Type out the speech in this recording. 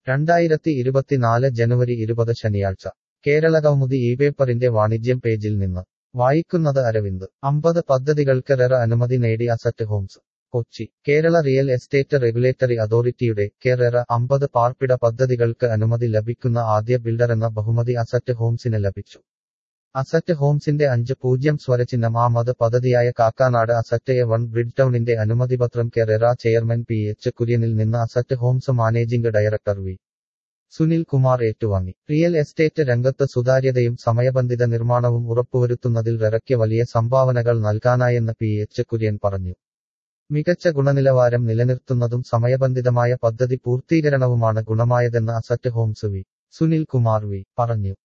രണ്ടായിരത്തി ഇരുപത്തിനാല് ജനുവരി ഇരുപത് ശനിയാഴ്ച കേരളകൗമുദി ഈ പേപ്പറിന്റെ വാണിജ്യം പേജിൽ നിന്ന് വായിക്കുന്നത് അരവിന്ദ് അമ്പത് പദ്ധതികൾക്ക് റെറ അനുമതി നേടി Asset Homes Kochi Kerala real estate regulatory അതോറിറ്റിയുടെ കെറെറ അമ്പത് പാർപ്പിട പദ്ധതികൾക്ക് അനുമതി ലഭിക്കുന്ന ആദ്യ ബിൽഡറെന്ന ബഹുമതി അസറ്റ് ഹോംസിന് ലഭിച്ചു അസറ്റ് ഹോംസിന്റെ അഞ്ച് പൂജ്യം സ്വരചിഹ്നം ആമത് പദ്ധതിയായ കാക്കാനാട് അസറ്റ് എ വൺ ബ്രിഡ് ടൗണിന്റെ അനുമതിപത്രം കെറെറ ചെയർമാൻ പി എച്ച് കുര്യനിൽ നിന്ന് Asset Homes managing director V Sunil Kumar ഏറ്റുവാങ്ങി റിയൽ എസ്റ്റേറ്റ് രംഗത്ത് സുതാര്യതയും സമയബന്ധിത നിർമ്മാണവും ഉറപ്പുവരുത്തുന്നതിൽ റെറയ്ക്ക് വലിയ സംഭാവനകൾ നൽകാനായെന്ന് പി എച്ച് കുര്യൻ പറഞ്ഞു മികച്ച ഗുണനിലവാരം നിലനിർത്തുന്നതും സമയബന്ധിതമായ പദ്ധതി പൂർത്തീകരണവുമാണ് ഗുണമായതെന്ന് Asset Homes V Sunil Kumar V പറഞ്ഞു